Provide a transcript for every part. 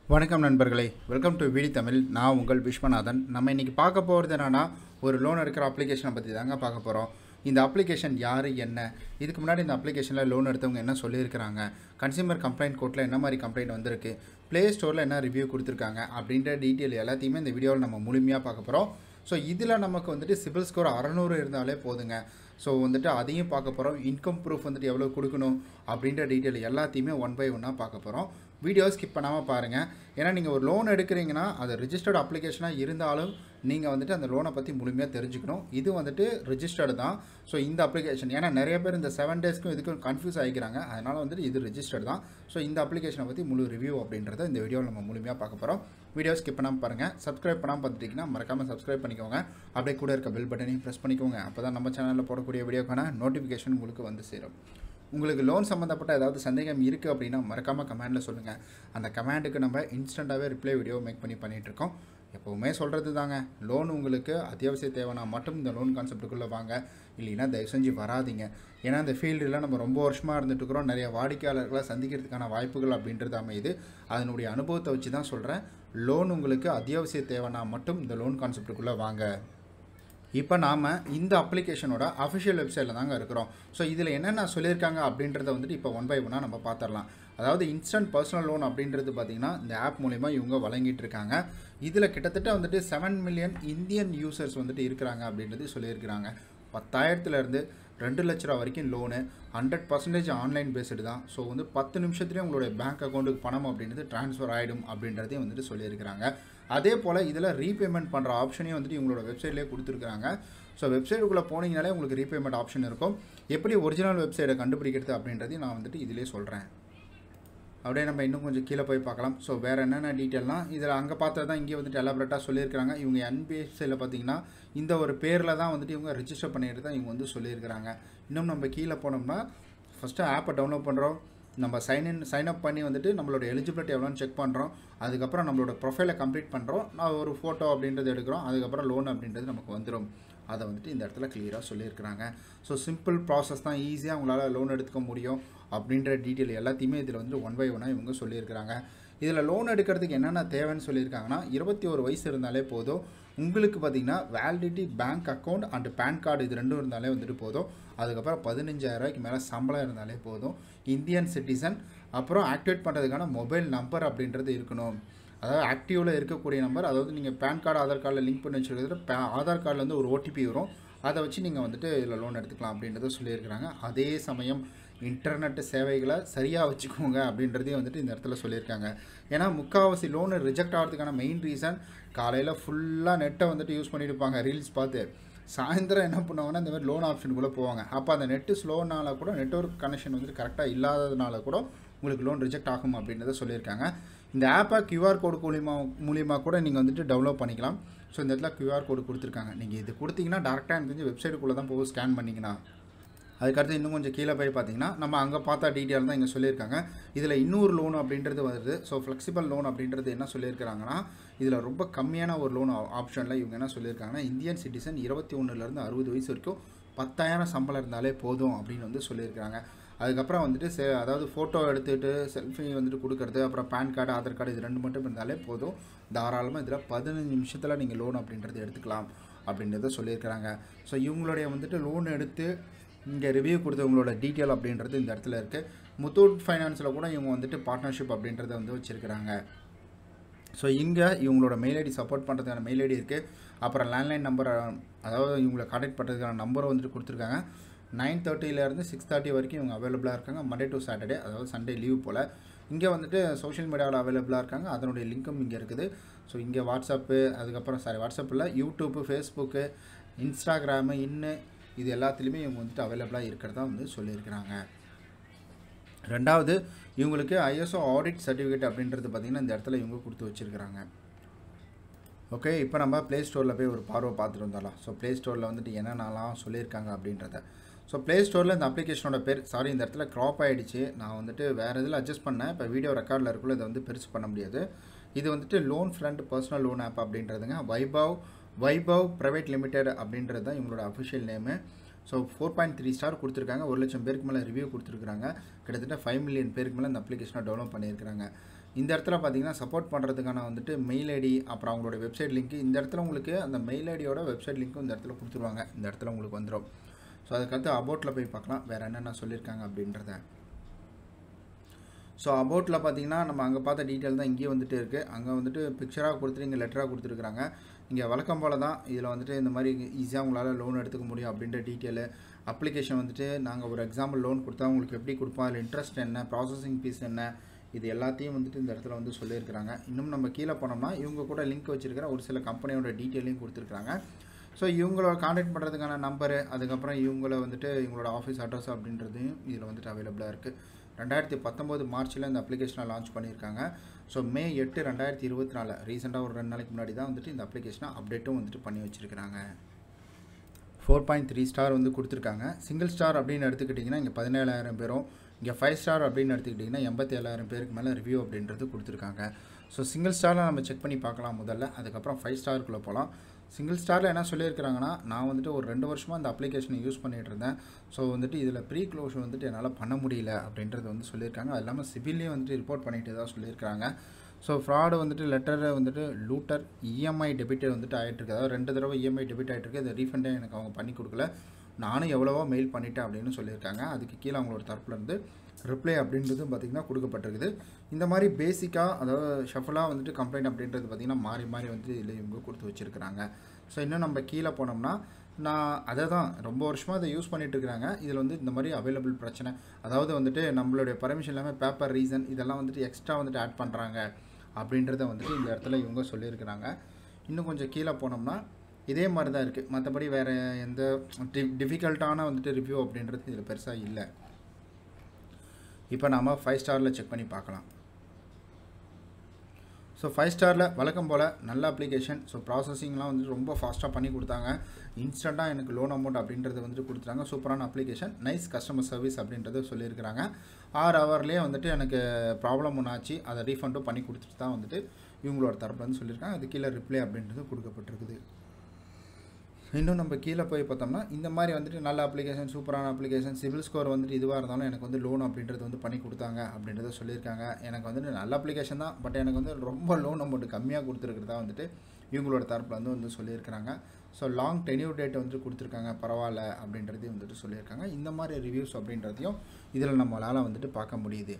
வணக்கம் நண்பர்களே welcome to விடி தமிழ் நான் உங்கள் விஸ்வநாதன் நம்ம இன்றைக்கி பார்க்க போகிறது என்னென்னா ஒரு லோன் எடுக்கிற அப்ளிகேஷனை பற்றி தாங்க பார்க்க போகிறோம் இந்த அப்ளிகேஷன் யார் என்ன இதுக்கு முன்னாடி இந்த அப்ளிகேஷனில் லோன் எடுத்தவங்க என்ன சொல்லியிருக்கிறாங்க கன்சியூமர் கம்ப்ளைண்ட் கோர்ட்டில் என்ன மாதிரி கம்ப்ளைண்ட் வந்திருக்கு ப்ளே ஸ்டோரில் என்ன ரிவ்யூ கொடுத்துருக்காங்க அப்படின்ற டீட்டெயில் எல்லாத்தையுமே இந்த வீடியோவில் நம்ம முழுமையாக பார்க்க போகிறோம் ஸோ இதில் நமக்கு வந்துட்டு சிபில் ஸ்கோர் அறநூறு இருந்தாலே போதுங்க ஸோ வந்துட்டு அதையும் பார்க்க போகிறோம் இன்கம் ப்ரூஃப் வந்துட்டு எவ்வளோ கொடுக்கணும் அப்படின்ற டீட்டெயில் எல்லாத்தையுமே ஒன் பை ஒன்னாக பார்க்க போகிறோம் வீடியோ ஸ்கிப் பண்ணாமல் பாருங்கள் ஏன்னா நீங்கள் ஒரு லோன் எடுக்கிறீங்கன்னா அது ரிஜிஸ்டர்ட் அப்ளிகேஷனாக இருந்தாலும் நீங்கள் வந்துட்டு அந்த லோனை பற்றி முழுமையாக தெரிஞ்சுக்கணும் இது வந்துட்டு ரிஜிஸ்டர்டு தான் ஸோ இந்த அப்ளிகேஷன் ஏன்னா நிறைய பேர் இந்த செவன் டேஸ்க்கும் இதுக்கும் கன்ஃபியூஸ் ஆகிக்கிறாங்க அதனால் வந்துட்டு இது ரிஜிஸ்டர்டு தான் ஸோ இந்த அப்ளிகேஷனை பற்றி முழு ரிவ்யூ அப்படின்றத இந்த வீடியோவில் நம்ம முழுமையாக பார்க்க போகிறோம் வீடியோ ஸ்கிப் பண்ணாமல் பாருங்கள் சப்ஸ்கிரைப் பண்ணாமல் பார்த்துட்டிங்கன்னா மறக்காமல் சப்ஸ்கிரைப் பண்ணிக்கோங்க அப்படியே கூட இருக்க பெல் பட்டனையும் ப்ரெஸ் பண்ணிக்கோங்க அப்போ தான் நம்ம சேனலில் போடக்கூடிய வீடியோக்கான நோட்டிஃபிகேஷன் உங்களுக்கு வந்து சேரும் உங்களுக்கு லோன் சம்மந்தப்பட்ட ஏதாவது சந்தேகம் இருக்குது அப்படின்னா மறக்காமல் கமெண்டில் சொல்லுங்கள் அந்த கமெண்டுக்கு நம்ம இன்ஸ்டண்ட்டாகவே ரிப்ளை வீடியோ மேக் பண்ணி பண்ணிகிட்ருக்கோம் எப்போவுமே சொல்கிறது தாங்க லோன் உங்களுக்கு அத்தியாவசிய தேவைன்னா மட்டும் இந்த லோன் கான்செப்ட்டுக்குள்ளே வாங்க இல்லைன்னா தயவு செஞ்சு வராதிங்க ஏன்னா இந்த ஃபீல்டில் நம்ம ரொம்ப வருஷமாக இருந்துட்டுருக்குறோம் நிறைய வாடிக்கையாளர்களை சந்திக்கிறதுக்கான வாய்ப்புகள் அப்படின்றது அமையுது அதனுடைய அனுபவத்தை வச்சு தான் சொல்கிறேன் லோன் உங்களுக்கு அத்தியாவசிய தேவைன்னா மட்டும் இந்த லோன் கான்செப்ட்டுக்குள்ளே வாங்க இப்போ நாம் இந்த அப்ளிகேஷனோட அஃபிஷியல் வெப்சைட்டில் தாங்க இருக்கிறோம் ஸோ இதில் என்னென்ன சொல்லியிருக்காங்க அப்படின்றத வந்துட்டு இப்போ ஒன் பை ஒன்னாக நம்ம பார்த்துடலாம் அதாவது இன்ஸ்டன்ட் பர்சனல் லோன் அப்படின்றது பார்த்திங்கன்னா இந்த ஆப் மூலிமா இவங்க வழங்கிட்டு இருக்காங்க இதில் கிட்டத்தட்ட வந்துட்டு செவன் மில்லியன் இந்தியன் யூசர்ஸ் வந்துட்டு இருக்கிறாங்க அப்படின்றது சொல்லியிருக்கிறாங்க பத்தாயிரத்துலேருந்து ரெண்டு லட்ச ரூபா வரைக்கும் loan hundred percentage online based தான் ஸோ வந்து பத்து நிமிஷத்துலேயே உங்களுடைய பேங்க் அக்கௌண்ட்டுக்கு பணம் அப்படின்றது ட்ரான்ஸ்ஃபர் ஆகிடும் அப்படின்றதையும் வந்துட்டு சொல்லியிருக்கிறாங்க அதே போல் இதில் ரீபேமெண்ட் பண்ணுற ஆப்ஷனையும் வந்துட்டு இவங்களோட வெப்சைட்லேயே கொடுத்துருக்காங்க ஸோ வெப்சைட்டுக்குள்ளே போனீங்கனாலே உங்களுக்கு ரீபேமெண்ட் ஆப்ஷன் இருக்கும் எப்படி ஒரிஜினல் வெப்சைட்டை கண்டுபிடிக்கிறது அப்படின்றதையும் நான் வந்துட்டு இதிலே சொல்கிறேன் அப்படியே நம்ம இன்னும் கொஞ்சம் கீழே போய் பார்க்கலாம் ஸோ வேறு என்னென்ன டீட்டெயில்னால் இதில் அங்கே பார்த்தா தான் இங்கே வந்துட்டு எலாபரேட்டாக சொல்லியிருக்கிறாங்க இவங்க என்பிஎஸ்சியில் பார்த்தீங்கன்னா இந்த ஒரு பேரில் தான் வந்துட்டு இவங்க ரிஜிஸ்டர் பண்ணிட்டு தான் இவங்க வந்து சொல்லியிருக்கிறாங்க இன்னும் நம்ம கீழே போனோம்னா ஃபஸ்ட்டு ஆப்பை டவுன்லோட் பண்ணுறோம் நம்ம சைன்இன் சைன் அப் பண்ணி வந்துட்டு நம்மளோட எலிஜிபிலிட்டி எவ்வளோன்னு செக் பண்ணுறோம் அதுக்கப்புறம் நம்மளோட ப்ரொஃபைலை கம்ப்ளீட் பண்ணுறோம் நான் ஒரு ஃபோட்டோ அப்படின்றது எடுக்கிறோம் அதுக்கப்புறம் லோன் அப்படின்றது நமக்கு வந்துடும் அதை வந்துட்டு இந்த இடத்துல கிளியராக சொல்லியிருக்கிறாங்க ஸோ சிம்பிள் ப்ராசஸ் தான் ஈஸியாக உங்களால் லோன் எடுத்துக்க முடியும் அப்படின்ற டீட்டெயில் எல்லாத்தையுமே இதில் வந்து ஒன் பை ஒன்னாக இவங்க சொல்லியிருக்கிறாங்க இதில் லோன் எடுக்கிறதுக்கு என்னென்ன தேவைன்னு சொல்லியிருக்காங்கன்னா இருபத்தி ஒரு வயசு இருந்தாலே போதும் உங்களுக்கு பார்த்திங்கன்னா validity bank account and PAN card இது ரெண்டும் இருந்தாலே வந்துட்டு போதும் அதுக்கப்புறம் பதினஞ்சாயிரம் ரூபாய்க்கு மேலே சம்பளம் இருந்தாலே போதும் இந்தியன் சிட்டிசன் அப்புறம் ஆக்டிவேட் பண்ணுறதுக்கான மொபைல் நம்பர் அப்படின்றது இருக்கணும் அதாவது ஆக்டிவில் இருக்கக்கூடிய நம்பர் அதாவது நீங்கள் பேன் கார்டு ஆதார் கார்டில் லிங்க் பண்ணி வச்சுருக்கிறது பே ஆதார் கார்டில் வந்து ஒரு ஓடிபி வரும் அதை வச்சு நீங்கள் வந்துட்டு இதில் லோன் எடுத்துக்கலாம் அப்படின்றத சொல்லியிருக்கிறாங்க அதே சமயம் இன்டர்நெட் சேவைகளை சரியாக வச்சுக்கோங்க அப்படின்றதையும் வந்துட்டு இந்த இடத்துல சொல்லியிருக்காங்க ஏன்னா முக்கால்வாசி லோனு ரிஜெக்ட் ஆகிறதுக்கான மெயின் ரீசன் காலையில் ஃபுல்லாக நெட்டை வந்துட்டு யூஸ் பண்ணிட்டு இருப்பாங்க ரீல்ஸ் பார்த்து சாயந்தரம் என்ன பண்ணுவாங்கன்னா இந்த மாதிரி லோன் ஆப்ஷனுக்குள்ளே போவாங்க அப்போ அந்த நெட்டு ஸ்லோனால கூட நெட்ஒர்க் கனெக்ஷன் வந்துட்டு கரெக்டாக இல்லாததுனால கூட உங்களுக்கு லோன் ரிஜெக்ட் ஆகும் அப்படின்றத சொல்லியிருக்காங்க இந்த ஆப்பை கியூஆர் கோடு மூலிமா மூலியமாக கூட நீங்கள் வந்துட்டு டவுன்லோட் பண்ணிக்கலாம் ஸோ இந்த இடத்துல கியூஆர் கோடு கொடுத்துருக்காங்க நீங்கள் இது கொடுத்தீங்கன்னா டேரெக்டாக எனக்கு தெரிஞ்சு வெப்சைட்டுக்குள்ளே தான் போய் ஸ்கேன் பண்ணிங்கன்னா அதுக்கடுத்து இன்னும் கொஞ்சம் கீழே போய் பார்த்தீங்கன்னா நம்ம அங்கே பார்த்தா டீட்டெயில் தான் இங்கே சொல்லியிருக்காங்க இதில் இன்னொரு லோன் அப்படின்றது வருது ஸோ ஃப்ளெக்சிபிள் லோன் அப்படின்றது என்ன சொல்லியிருக்கிறாங்கன்னா இதில் ரொம்ப கம்மியான ஒரு லோன் ஆப்ஷனில் இவங்க என்ன சொல்லியிருக்காங்கன்னா இந்தியன் சிட்டிசன் இருபத்தி ஒன்றுலேருந்து அறுபது வயசு வரைக்கும் பத்தாயிரம் சம்பளம் இருந்தாலே போதும் அப்படின்னு வந்து சொல்லியிருக்காங்க அதுக்கப்புறம் வந்துட்டு செ அதாவது ஃபோட்டோ எடுத்துகிட்டு செல்ஃபி வந்துட்டு கொடுக்குறது அப்புறம் பேன் கார்டு ஆதார் கார்டு இது ரெண்டு மட்டும் இருந்தாலே போதும் தாராளமாக இதில் பதினஞ்சு நிமிஷத்தில் நீங்கள் லோன் அப்படின்றது எடுத்துக்கலாம் அப்படின்றத சொல்லியிருக்கிறாங்க ஸோ இவங்களுடைய வந்துட்டு லோன் எடுத்து இங்கே ரிவ்யூ கொடுத்தவங்களோட டீட்டெயில் அப்படின்றது இந்த இடத்துல இருக்குது முத்தூட் ஃபைனான்ஸில் கூட இவங்க வந்துட்டு பார்ட்னர்ஷிப் அப்படின்றத வந்து வச்சுருக்கிறாங்க ஸோ இங்கே இவங்களோட மெயில் ஐடி சப்போர்ட் பண்ணுறதுக்கான மெயில் ஐடி இருக்குது அப்புறம் லேண்ட்லைன் நம்பர் அதாவது இவங்களை கான்டாக்ட் பண்ணுறதுக்கான நம்பரும் வந்துட்டு கொடுத்துருக்காங்க நைன் தேர்ட்டிலேருந்து சிக்ஸ் தேர்ட்டி வரைக்கும் இவங்க அவைலபிளாக இருக்காங்க மண்டே டு சாட்டர்டே அதாவது சண்டே லீவ் போல் இங்கே வந்துட்டு சோஷியல் மீடியாவில் அவைலபிளாக இருக்காங்க அதனுடைய லிங்க்கும் இங்கே இருக்குது ஸோ இங்கே வாட்ஸ்அப்பு அதுக்கப்புறம் சாரி வாட்ஸ்அப்பில் யூடியூப்பு ஃபேஸ்புக்கு இன்ஸ்டாகிராமு இன்னு இது எல்லாத்துலேயுமே இவங்க வந்துட்டு அவைலபிளாக இருக்கிறதா வந்து சொல்லியிருக்கிறாங்க ரெண்டாவது இவங்களுக்கு ஐஎஸ்ஓ ஆடிட் சர்டிஃபிகேட் அப்படின்றது பார்த்திங்கன்னா இந்த இடத்துல இவங்க கொடுத்து வச்சுருக்கிறாங்க ஓகே இப்போ நம்ம ப்ளே ஸ்டோரில் போய் ஒரு பார்வை பார்த்துட்டு வந்தாலாம் ஸோ ப்ளே ஸ்டோரில் வந்துட்டு என்னென்னலாம் சொல்லியிருக்காங்க அப்படின்றத ஸோ ப்ளே ஸ்டோரில் இந்த அப்ளிகேஷனோட பேர் சாரி இந்த இடத்துல க்ராப் ஆகிடுச்சு நான் வந்துட்டு வேறு இதில் அட்ஜஸ்ட் பண்ணேன் இப்போ வீடியோ ரெக்கார்டில் இருக்குள்ள இதை வந்து பெருசு பண்ண முடியாது இது வந்துட்டு loan friend personal loan app அப்படின்றதுங்க வைபவ் வைபவ் ப்ரைவேட் லிமிடெட் அப்படின்றது தான் இவங்களோட official name so four point three star கொடுத்துருக்காங்க ஒரு லட்சம் பேருக்கு மேலே ரிவ்யூ கொடுத்துருக்காங்க கிட்டத்தட்ட ஃபைவ் மில்லியன் பேருக்கு மேலே இந்த அப்ளிகேஷனை டெவலப் பண்ணியிருக்காங்க இந்த இடத்துல பார்த்தீங்கன்னா சப்போர்ட் பண்ணுறதுக்கான வந்துட்டு மெயில் ஐடி அப்புறம் அவங்களோட வெப்சைட் லிங்க் இந்த இடத்துல உங்களுக்கு அந்த மெயில் ஐடியோட வெப்சைட் லிங்க்கும் இந்த இடத்துல கொடுத்துருவாங்க இந்த இடத்துல உங்களுக்கு வந்துடும் ஸோ அதுக்கடுத்து அபோட்டில் போய் பார்க்கலாம் வேறு என்னென்ன சொல்லியிருக்காங்க அப்படின்றத ஸோ அபவுட்டில் பார்த்தீங்கன்னா நம்ம அங்கே பார்த்த டீட்டெயில் தான் இங்கேயே வந்துட்டு இருக்குது அங்கே வந்துட்டு பிக்சராக கொடுத்துட்டு இங்கே லெட்டராக கொடுத்துருக்குறாங்க இங்கே வழக்கம் போல் தான் இதில் வந்துட்டு இந்த மாதிரி ஈஸியாக உங்களால் லோன் எடுத்துக்க முடியும் அப்படின்ற டீட்டெயிலு அப்ளிகேஷன் வந்துட்டு நாங்கள் ஒரு எக்ஸாம்பிள் லோன் கொடுத்தா உங்களுக்கு எப்படி கொடுப்போம் அதில் இன்ட்ரெஸ்ட் என்ன ப்ராசஸிங் ஃபீஸ் என்ன இது எல்லாத்தையும் வந்துட்டு இந்த இடத்துல வந்து சொல்லியிருக்கிறாங்க இன்னும் நம்ம கீழே போனோம்னா இவங்க கூட லிங்க் வச்சுருக்கிற ஒரு சில கம்பெனியோட டீட்டெயிலையும் கொடுத்துருக்காங்க ஸோ இவங்களோட காண்டாக்ட் பண்ணுறதுக்கான நம்பரு அதுக்கப்புறம் இவங்கள வந்துட்டு இவங்களோட ஆஃபீஸ் அட்ரஸ் அப்படின்றதையும் இதில் வந்துட்டு அவைலபிளாக இருக்குது ரெண்டாயிரத்தி பத்தொம்போது மார்ச்சில் இந்த அப்ளிகேஷனை லான்ச் பண்ணியிருக்காங்க ஸோ மே எட்டு ரெண்டாயிரத்தி இருபத்தி நாலு ரீசெண்டாக ஒரு ரெண்டு நாளைக்கு முன்னாடி தான் வந்துட்டு இந்த அப்ளிகேஷனை அப்டேட்டும் வந்துட்டு பண்ணி வச்சுருக்கிறாங்க ஃபோர் பாயிண்ட் த்ரீ ஸ்டார் வந்து கொடுத்துருக்காங்க சிங்கிள் ஸ்டார் அப்படின்னு எடுத்துக்கிட்டிங்கன்னா இங்கே பதினேழாயிரம் பேரும் இங்கே ஃபைவ் ஸ்டார் அப்படின்னு எடுத்துக்கிட்டிங்கன்னா எண்பத்தி ஏழாயிரம் பேருக்கு மேலே ரிவ்யூ அப்படின்றது கொடுத்துருக்காங்க ஸோ சிங்கிள் ஸ்டாரில் நம்ம செக் பண்ணி பார்க்கலாம் முதல்ல அதுக்கப்புறம் ஃபைவ் ஸ்டாருக்குள்ளே போகலாம் சிங்கிள் ஸ்டாரில் என்ன சொல்லியிருக்கிறாங்கன்னா நான் வந்துட்டு ஒரு ரெண்டு வருஷமாக இந்த அப்ளிகேஷனை யூஸ் பண்ணிகிட்டு இருந்தேன் ஸோ வந்துட்டு இதில் ப்ரீ க்ளோஷர் வந்துட்டு என்னால் பண்ண முடியல அப்படின்றது வந்து சொல்லியிருக்காங்க அது இல்லாமல் சிபில்லையும் வந்துட்டு ரிப்போர்ட் பண்ணிட்டு தான் சொல்லியிருக்காங்க ஸோ ஃப்ராடு வந்துட்டு லெட்டர் வந்துட்டு லூட்டர் இஎம்ஐ டெபிட் வந்துட்டு ஆகிட்டுருக்கு அதாவது ரெண்டு தடவை இஎம்ஐ டெபிட் ஆகிட்டுருக்கு இந்த ரீஃபண்டே எனக்கு அவங்க பண்ணி கொடுக்கல நானும் எவ்வளவோ மெயில் பண்ணிட்டேன் அப்படின்னு சொல்லியிருக்காங்க அதுக்கு கீழே அவங்களோட தரப்புலேருந்து ரிப்ளை அப்படின்றது பார்த்திங்கன்னா கொடுக்கப்பட்டிருக்குது இந்த மாதிரி பேசிக்காக அதாவது ஷஃபலாக வந்துட்டு கம்ப்ளைண்ட் அப்படின்றது பார்த்திங்கன்னா மாறி மாறி வந்து இதில் இவங்க கொடுத்து வச்சுருக்கிறாங்க ஸோ இன்னும் நம்ம கீழே போனோம்னா நான் அதை தான் ரொம்ப வருஷமாக இதை யூஸ் பண்ணிட்டு இருக்கிறாங்க இதில் வந்து இந்த மாதிரி அவைலபிள் பிரச்சனை அதாவது வந்துட்டு நம்மளுடைய பர்மிஷன் இல்லாமல் பேப்பர் ரீசன் இதெல்லாம் வந்துட்டு எக்ஸ்ட்ரா வந்துட்டு ஆட் பண்ணுறாங்க அப்படின்றத வந்துட்டு இந்த இடத்துல இவங்க சொல்லியிருக்கிறாங்க இன்னும் கொஞ்சம் கீழே போனோம்னா இதே மாதிரி தான் இருக்குது மற்றபடி வேறு எந்த டி டிஃபிகல்ட்டான வந்துட்டு ரிவ்யூ அப்படின்றது இதில் பெருசாக இல்லை இப்போ நாம் ஃபைவ் ஸ்டாரில் செக் பண்ணி பார்க்கலாம் ஸோ ஃபைவ் ஸ்டாரில் வழக்கம் போல் நல்ல அப்ளிகேஷன் ஸோ ப்ராசஸிங்லாம் வந்துட்டு ரொம்ப ஃபாஸ்ட்டாக பண்ணி கொடுத்தாங்க இன்ஸ்டண்ட்டாக எனக்கு லோன் அமௌண்ட் அப்படின்றது வந்துட்டு கொடுத்துட்டாங்க சூப்பரான அப்ளிகேஷன் நைஸ் கஸ்டமர் சர்வீஸ் அப்படின்றத சொல்லியிருக்கிறாங்க ஆறு ஹவர்லேயே வந்துட்டு எனக்கு ப்ராப்ளம் ஒன்று ஆச்சு அதை ரீஃபண்டும் பண்ணி கொடுத்துட்டு தான் வந்துட்டு இவங்களோட தரப்புலேருந்து சொல்லியிருக்காங்க அது கீழே ரிப்ளை அப்படின்றது கொடுக்கப்பட்டிருக்குது இன்னும் நம்ம கீழே போய் பார்த்தோம்னா இந்த மாதிரி வந்துட்டு நல்ல அப்ளிகேஷன் சூப்பரான அப்ளிகேஷன் சிவில் ஸ்கோர் வந்துட்டு இதுவாக இருந்தாலும் எனக்கு வந்து லோன் அப்படின்றது வந்து பண்ணி கொடுத்தாங்க அப்படின்றத சொல்லியிருக்காங்க எனக்கு வந்துட்டு நல்ல அப்ளிகேஷன் தான் பட் எனக்கு வந்து ரொம்ப லோன் அமௌண்ட் கம்மியாக கொடுத்துருக்கிறதா வந்துட்டு இவங்களோட தரப்பில் வந்து வந்து சொல்லியிருக்கிறாங்க ஸோ லாங் டென்யூர் டேட் வந்துட்டு கொடுத்துருக்காங்க பரவாயில்ல அப்படின்றதையும் வந்துட்டு சொல்லியிருக்காங்க இந்த மாதிரி ரிவ்யூஸ் அப்படின்றதையும் இதில் நம்மளால் வந்துட்டு பார்க்க முடியுது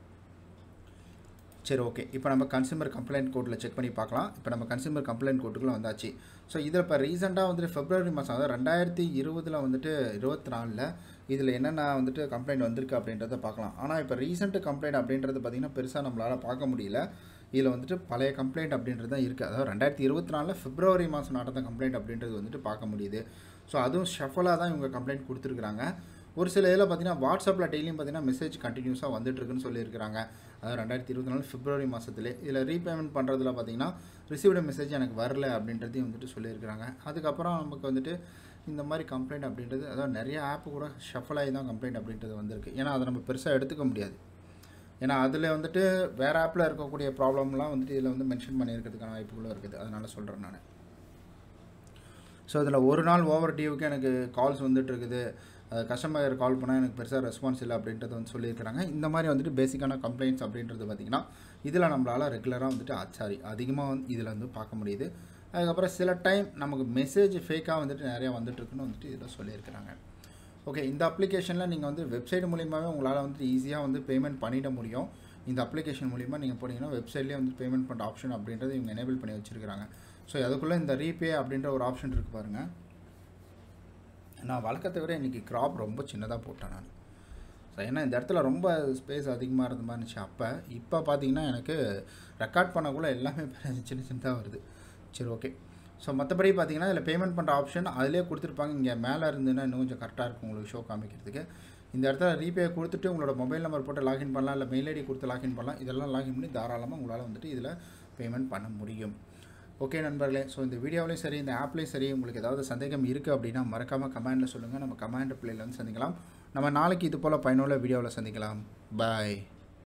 சரி ஓகே இப்போ நம்ம கன்சியூமர் கம்ப்ளைண்ட் கோர்ட்டில் செக் பண்ணி பார்க்கலாம் இப்போ நம்ம கன்சியூமர் கம்ப்ளைண்ட் கோர்ட்டுக்குள்ளே வந்தாச்சு ஸோ இதில் இப்போ ரீசெண்டாக வந்துட்டு ஃபெப்ரவரி மாதம் அதாவது ரெண்டாயிரத்தி இருபதில் வந்துட்டு இருபத்தி நாலில் இதில் என்னென்ன வந்துட்டு கம்ப்ளைண்ட் வந்திருக்கு அப்படின்றத பார்க்கலாம் ஆனால் இப்போ ரீசெண்ட் கம்ப்ளைண்ட் அப்படின்றது பார்த்திங்கன்னா பெருசாக நம்மளால் பார்க்க முடியல இதில் வந்துட்டு பழைய கம்ப்ளைண்ட் அப்படின்றது தான் இருக்குது அதாவது ரெண்டாயிரத்தி இருபத்தி நாலில் பிப்ரவரி மாதம் நடந்த கம்ப்ளைண்ட் அப்படின்றது வந்துட்டு பார்க்க முடியுது ஸோ அதுவும் ஷஃபலாக தான் இவங்க கம்ப்ளைண்ட் கொடுத்துருக்குறாங்க ஒரு சில இதில் பார்த்தீங்கன்னா வாட்ஸ்அப்பில் டெய்லியும் பார்த்தீங்கன்னா மெசேஜ் கண்டினியூஸாக வந்துட்டுருக்குன்னு சொல்லியிருக்கிறாங்க அதாவது ரெண்டாயிரத்தி இருபத்தி நாலு பிப்ரவரி மாதத்துலேயே இதில் ரீபேமெண்ட் பண்ணுறதுல பார்த்தீங்கன்னா ரிசீவ்டு மெசேஜ் எனக்கு வரல அப்படின்றதையும் வந்துட்டு சொல்லியிருக்கிறாங்க அதுக்கப்புறம் நமக்கு வந்துட்டு இந்த மாதிரி கம்ப்ளைண்ட் அப்படின்றது அதாவது நிறைய ஆப்பு கூட ஷஃபல் ஆகி தான் கம்ப்ளைண்ட் அப்படின்றது வந்திருக்கு ஏன்னா அதை நம்ம பெருசாக எடுத்துக்க முடியாது ஏன்னா அதில் வந்துட்டு வேறு ஆப்பில் இருக்கக்கூடிய ப்ராப்ளம்லாம் வந்துட்டு இதில் வந்து மென்ஷன் பண்ணியிருக்கிறதுக்கான வாய்ப்புகளும் இருக்குது அதனால் சொல்கிறேன் நான் ஸோ இதில் ஒரு நாள் ஓவர் டியூக்கு எனக்கு கால்ஸ் வந்துட்டு இருக்குது கஸ்டமர் கால் பண்ணால் எனக்கு பெருசாக ரெஸ்பான்ஸ் இல்லை அப்படின்றது வந்து சொல்லியிருக்கிறாங்க இந்த மாதிரி வந்துட்டு பேசிக்கான கம்ப்ளைண்ட்ஸ் அப்படின்றது பார்த்திங்கன்னா இதில் நம்மளால் ரெகுலராக வந்துட்டு சாரி அதிகமாக வந்து இதில் வந்து பார்க்க முடியுது அதுக்கப்புறம் சில டைம் நமக்கு மெசேஜ் ஃபேக்காக வந்துட்டு நிறையா வந்துட்டுருக்குன்னு வந்துட்டு இதில் சொல்லியிருக்கிறாங்க ஓகே இந்த அப்ளிகேஷனில் நீங்கள் வந்து வெப்சைட் மூலியமாகவே உங்களால் வந்துட்டு ஈஸியாக வந்து பேமெண்ட் பண்ணிட முடியும் இந்த அப்ளிகேஷன் மூலிமா நீங்கள் போனீங்கன்னா வெப்சைட்லேயே வந்து பேமெண்ட் பண்ணுற ஆப்ஷன் அப்படின்றத இவங்க எனேபிள் பண்ணி வச்சுருக்காங்க ஸோ அதுக்குள்ளே இந்த ரீபே அப்படின்ற ஒரு ஆப்ஷன் இருக்குது பாருங்கள் நான் வழக்கத்தை விட இன்றைக்கி க்ராப் ரொம்ப சின்னதாக போட்டேன் நான் ஸோ ஏன்னா இந்த இடத்துல ரொம்ப ஸ்பேஸ் அதிகமாக இருந்த மாதிரி இருந்துச்சு அப்போ இப்போ பார்த்தீங்கன்னா எனக்கு ரெக்கார்ட் பண்ணக்குள்ள எல்லாமே சின்ன சின்னதாக வருது சரி ஓகே ஸோ மற்றபடி பார்த்தீங்கன்னா இதில் பேமெண்ட் பண்ணுற ஆப்ஷன் அதிலே கொடுத்துருப்பாங்க இங்கே மேலே இருந்துன்னா இன்னும் கொஞ்சம் கரெக்டாக இருக்கும் உங்களுக்கு ஷோ காமிக்கிறதுக்கு இந்த இடத்துல ரீபே கொடுத்துட்டு உங்களோட மொபைல் நம்பர் போட்டு லாகின் பண்ணலாம் இல்லை மெயில் ஐடி கொடுத்து லாகின் பண்ணலாம் இதெல்லாம் லாகின் பண்ணி தாராளமாக உங்களால் வந்துட்டு இதில் பேமெண்ட் பண்ண முடியும் ஓகே நண்பர்களே ஸோ இந்த வீடியோவிலையும் சரி இந்த ஆப்லேயும் சரி உங்களுக்கு ஏதாவது சந்தேகம் இருக்குது அப்படின்னா மறக்காமல் கமெண்டில் சொல்லுங்கள் நம்ம கமெண்ட் பிள்ளையில் வந்து சந்திக்கலாம் நம்ம நாளைக்கு இது போல் பயனுள்ள வீடியோவில் சந்திக்கலாம் பாய்